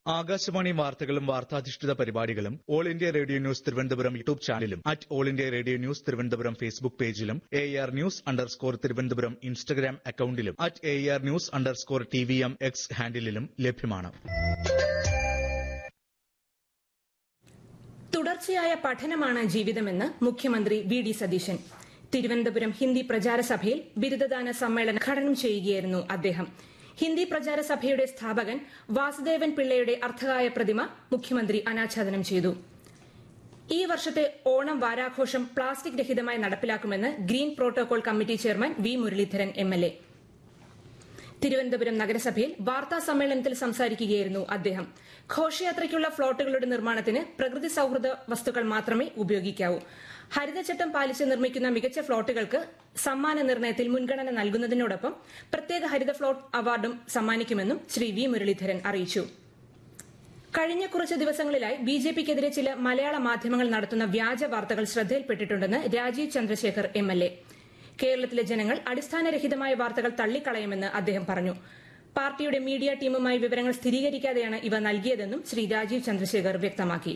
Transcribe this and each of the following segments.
ആകാശവാണി വാർത്തകളും വാർത്താധിഷ്ഠിത പരിപാടികളും all India radio news Thiruvananthapuram YouTube ചാനലിലും at all India radio news Thiruvananthapuram Facebook പേജിലും A R news underscore Thiruvananthapuram Instagram അക്കൌണ്ടിലും at A R news underscore T V M X ഹാൻഡിലും ലഭ്യമാണ് തുടർച്ചയായ പഠനമാണ് ജീവിതമെന്ന് മുഖ്യമന്ത്രി വി ഡി സതീശൻ തിരുവനന്തപുരം ഹിന്ദി പ്രചാര സഭയിൽ ബിരുദദാന സമ്മേളനം ഉദ്ഘാടനം ചെയ്യുകയായിരുന്നു അദ്ദേഹം ഹിന്ദി പ്രചാര സഭയുടെ സ്ഥാപകൻ വാസുദേവൻ പിള്ളയുടെ അർത്ഥകായ പ്രതിമ മുഖ്യമന്ത്രി അനാച്ഛാദനം ചെയ്തു ഈ വർഷത്തെ ഓണം വാരാഘോഷം പ്ലാസ്റ്റിക് രഹിതമായി നടപ്പിലാക്കുമെന്ന് green protocol committee chairman V Muraleedharan M L A Thiruvananthapuram നഗരസഭയിൽ വാർത്താ സമ്മേളനത്തിൽ സംസാരിക്കുകയായിരുന്നു അദ്ദേഹം ഘോഷയാത്രയ്ക്കുള്ള ഫ്ളോട്ടുകളുടെ നിർമ്മാണത്തിന് പ്രകൃതി സൌഹൃദ വസ്തുക്കൾ മാത്രമേ ഉപയോഗിക്കാവൂ ഹരിതചട്ടം പാലിച്ച് നിർമ്മിക്കുന്ന മികച്ച ഫ്ളോട്ടുകൾക്ക് സമ്മാന നിർണയത്തിൽ മുൻഗണന നൽകുന്നതിനോടൊപ്പം പ്രത്യേക ഹരിത ഫ്ളോട്ട് അവാർഡും സമ്മാനിക്കുമെന്നും ശ്രീ വി മുരളീധരൻ അറിയിച്ചു കഴിഞ്ഞ കുറച്ച് ദിവസങ്ങളിലായി ബി ജെ പിക്കെതിരെ ചില മലയാള മാധ്യമങ്ങൾ നടത്തുന്ന വ്യാജ വാർത്തകൾ ശ്രദ്ധയിൽപ്പെട്ടിട്ടുണ്ടെന്ന് Rajeev Chandrasekhar M L A കേരളത്തിലെ ജനങ്ങൾ അടിസ്ഥാനരഹിതമായ വാർത്തകൾ തള്ളിക്കളയുമെന്ന് അദ്ദേഹം പറഞ്ഞു പാർട്ടിയുടെ മീഡിയ ടീമുമായി വിവരങ്ങൾ സ്ഥിരീകരിക്കാതെയാണ് ഇവ നൽകിയതെന്നും ശ്രീ രാജീവ് ചന്ദ്രശേഖർ വ്യക്തമാക്കി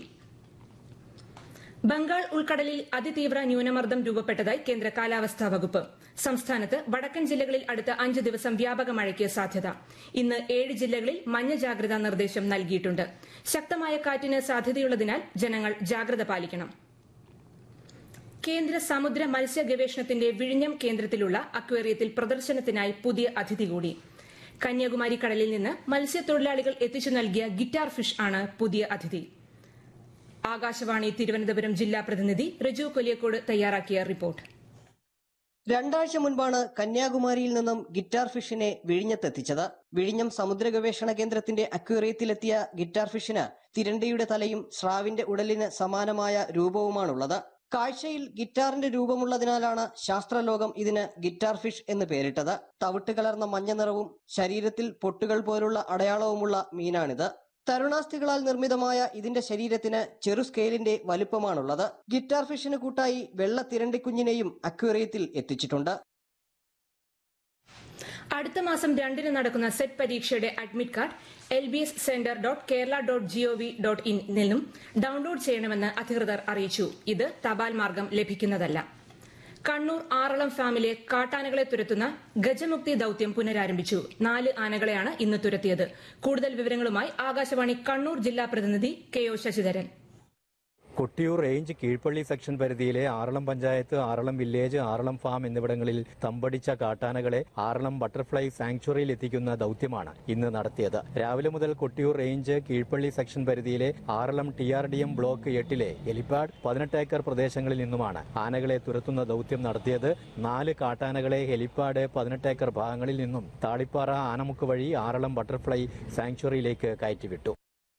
ബംഗാൾ ഉൾക്കടലിൽ അതിതീവ്ര ന്യൂനമർദ്ദം രൂപപ്പെട്ടതായി കേന്ദ്ര കാലാവസ്ഥാ വകുപ്പ് സംസ്ഥാനത്ത് വടക്കൻ ജില്ലകളിൽ അടുത്ത അഞ്ച് ദിവസം വ്യാപക മഴയ്ക്ക് സാധ്യത ഇന്ന് ഏഴ് ജില്ലകളിൽ മഞ്ഞ ജാഗ്രതാ നിർദ്ദേശം നൽകിയിട്ടുണ്ട് ശക്തമായ കാറ്റിന് സാധ്യതയുള്ളതിനാൽ ജനങ്ങൾ ജാഗ്രത പാലിക്കണം കേന്ദ്ര സമുദ്ര മത്സ്യ ഗവേഷണത്തിന്റെ വിഴിഞ്ഞം കേന്ദ്രത്തിലുള്ള അക്വേറിയത്തിൽ പ്രദർശനത്തിനായി പുതിയ അതിഥി കൂടി കന്യാകുമാരി കടലിൽ നിന്ന് മത്സ്യത്തൊഴിലാളികൾ എത്തിച്ചു നൽകിയ ഗിറ്റാർ ഫിഷ് ആണ് പുതിയ അതിഥി ആകാശവാണി തിരുവനന്തപുരം ജില്ലാ പ്രതിനിധി റിജു കൊലിയക്കോട് തയ്യാറാക്കിയ റിപ്പോർട്ട് രണ്ടാഴ്ച മുൻപാണ് കന്യാകുമാരിയിൽ നിന്നും ഗിറ്റാർ ഫിഷിനെ വിഴിഞ്ഞത്തെത്തിച്ചത് വിഴിഞ്ഞം സമുദ്ര ഗവേഷണ കേന്ദ്രത്തിന്റെ അക്വേറിയത്തിലെത്തിയ ഗിറ്റാർ ഫിഷിന് തിരണ്ടയുടെ തലയും സ്രാവിന്റെ ഉടലിന് സമാനമായ രൂപവുമാണുള്ളത് കാഴ്ചയിൽ ഗിറ്റാറിന്റെ രൂപമുള്ളതിനാലാണ് ശാസ്ത്രലോകം ഇതിന് ഗിറ്റാർ ഫിഷ് എന്ന് പേരിട്ടത് തവിട്ട് കലർന്ന മഞ്ഞ നിറവും ശരീരത്തിൽ പൊട്ടുകൾ പോലുള്ള അടയാളവുമുള്ള മീനാണിത് തരുണാസ്ഥികളാൽ നിർമ്മിതമായ ഇതിന്റെ ശരീരത്തിന് ചെറു സ്കെയിലിന്റെ വലുപ്പമാണുള്ളത് ഗിറ്റാർ ഫിഷിന് കൂട്ടായി വെള്ള തിരണ്ടിക്കുഞ്ഞിനെയും അക്വേറിയത്തിൽ എത്തിച്ചിട്ടുണ്ട് അടുത്ത മാസം രണ്ടിന് നടക്കുന്ന സെറ്റ് പരീക്ഷയുടെ admit card L B S centre dot Kerala dot G O V dot in നിന്നും ഡൌൺലോഡ് ചെയ്യണമെന്ന് അധികൃതർ അറിയിച്ചു ഇത് തപാൽ മാർഗം ലഭിക്കുന്നതല്ല കണ്ണൂർ ആറളം ഫാമിലെ കാട്ടാനകളെ തുരത്തുന്ന ഗജമുക്തി ദൌത്യം പുനരാരംഭിച്ചു നാല് ആനകളെയാണ് ഇന്ന് തുരത്തിയത് കൂടുതൽ വിവരങ്ങളുമായി ആകാശവാണി കണ്ണൂർ ജില്ലാ പ്രതിനിധി K O Sasidharan Kottiyoor range Keezhpally section പരിധിയിലെ ആറളം പഞ്ചായത്ത് ആറളം വില്ലേജ് ആറളം ഫാം എന്നിവിടങ്ങളിൽ തമ്പടിച്ച കാട്ടാനകളെ ആറളം ബട്ടർഫ്ലൈ സാങ്ച്വറിയിൽ എത്തിക്കുന്ന ദൌത്യമാണ് ഇന്ന് നടത്തിയത് രാവിലെ മുതൽ കൊട്ടിയൂർ റേഞ്ച് കീഴ്പള്ളി സെക്ഷൻ പരിധിയിലെ Aralam T R D M block എട്ടിലെ എലിപ്പാഡ് പതിനെട്ട് ഏക്കർ പ്രദേശങ്ങളിൽ നിന്നുമാണ് ആനകളെ തുരത്തുന്ന ദൌത്യം നടത്തിയത് നാല് കാട്ടാനകളെ ഹെലിപ്പാഡ് പതിനെട്ട് ഏക്കർ ഭാഗങ്ങളിൽ നിന്നും താളിപ്പാറ ആനമുക്ക് വഴി ആറളം ബട്ടർഫ്ലൈ സാങ്ച്വറിയിലേക്ക് കയറ്റിവിട്ടു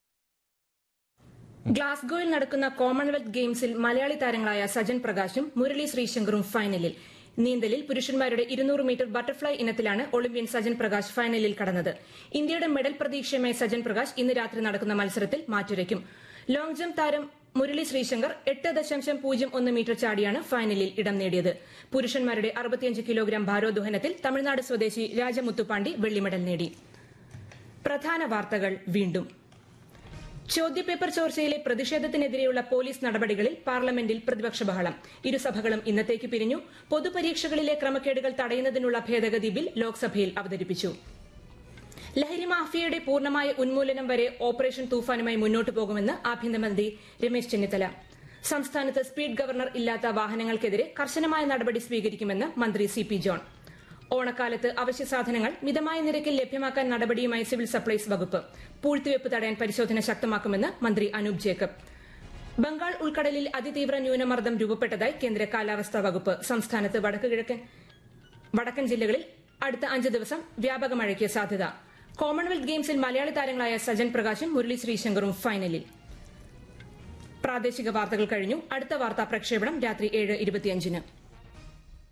ഗ്ലാസ്ഗോയിൽ നടക്കുന്ന കോമൺവെൽത്ത് ഗെയിംസിൽ മലയാളി താരങ്ങളായ സജൻ പ്രകാശും മുരളി ശ്രീശങ്കറും ഫൈനലിൽ നീന്തലിൽ പുരുഷന്മാരുടെ ഇരുന്നൂറ് മീറ്റർ ബട്ടർഫ്ലൈ ഇനത്തിലാണ് ഒളിമ്പ്യൻ സജൻ പ്രകാശ് ഫൈനലിൽ കടന്നത് ഇന്ത്യയുടെ മെഡൽ പ്രതീക്ഷയുമായി സജൻ പ്രകാശ് ഇന്ന് രാത്രി നടക്കുന്ന മത്സരത്തിൽ മാറ്റുരയ്ക്കും ലോങ് ജംപ് താരം മുരളി ശ്രീശങ്കർ എട്ട് ദശാംശം പൂജ്യം ഒന്ന് മീറ്റർ ചാടിയാണ് ഫൈനലിൽ ഇടം നേടിയത് പുരുഷന്മാരുടെ അറുപത്തിയഞ്ച് കിലോഗ്രാം ഭാരോദ്വഹനത്തിൽ തമിഴ്നാട് സ്വദേശി രാജമുത്തുപാണ്ഡി വെള്ളി മെഡൽ നേടി പ്രധാന വാർത്തകൾ വീണ്ടും ചോദ്യപേപ്പർ ചോർച്ചയിലെ പ്രതിഷേധത്തിനെതിരെയുള്ള പോലീസ് നടപടികളിൽ പാർലമെന്റിൽ പ്രതിപക്ഷ ബഹളം ഇരുസഭകളും ഇന്നത്തേക്ക് പിരിഞ്ഞു പൊതുപരീക്ഷകളിലെ ക്രമക്കേടുകൾ തടയുന്നതിനുള്ള ഭേദഗതി ബിൽ ലോക്സഭയിൽ അവതരിപ്പിച്ചു ലഹരി മാഫിയയുടെ പൂർണ്ണമായ ഉന്മൂലനം വരെ ഓപ്പറേഷൻ തൂഫാനുമായി മുന്നോട്ടു പോകുമെന്ന് ആഭ്യന്തരമന്ത്രി രമേശ് ചെന്നിത്തല സംസ്ഥാനത്ത് സ്പീഡ് ഗവർണർ ഇല്ലാത്ത വാഹനങ്ങൾക്കെതിരെ കർശനമായ നടപടി സ്വീകരിക്കുമെന്ന് മന്ത്രി സി പി ജോൺ ഓണക്കാലത്ത് അവശ്യ സാധനങ്ങൾ മിതമായ നിരക്കിൽ ലഭ്യമാക്കാൻ നടപടിയുമായി സിവിൽ സപ്ലൈസ് വകുപ്പ് പൂഴ്ത്തിവെപ്പ് തടയാൻ പരിശോധന ശക്തമാക്കുമെന്ന് മന്ത്രി അനൂപ് ജേക്കബ് ബംഗാൾ ഉൾക്കടലിൽ അതിതീവ്ര ന്യൂനമർദ്ദം രൂപപ്പെട്ടതായി കേന്ദ്ര കാലാവസ്ഥാ വകുപ്പ് സംസ്ഥാനത്ത് വടക്ക് കിഴക്കൻ വടക്കൻ ജില്ലകളിൽ അടുത്ത അഞ്ച് ദിവസം വ്യാപക മഴയ്ക്ക് സാധ്യത കോമൺവെൽത്ത് ഗെയിംസിൽ മലയാളി താരങ്ങളായ സജൻ പ്രകാശും മുരളി ശ്രീശങ്കറും ഫൈനലിൽ പ്രാദേശിക വാർത്തകൾ കഴിഞ്ഞു അടുത്ത വാർത്താ പ്രക്ഷേപണം രാത്രി ഏഴ് ഇരുപത്തിയഞ്ചിന്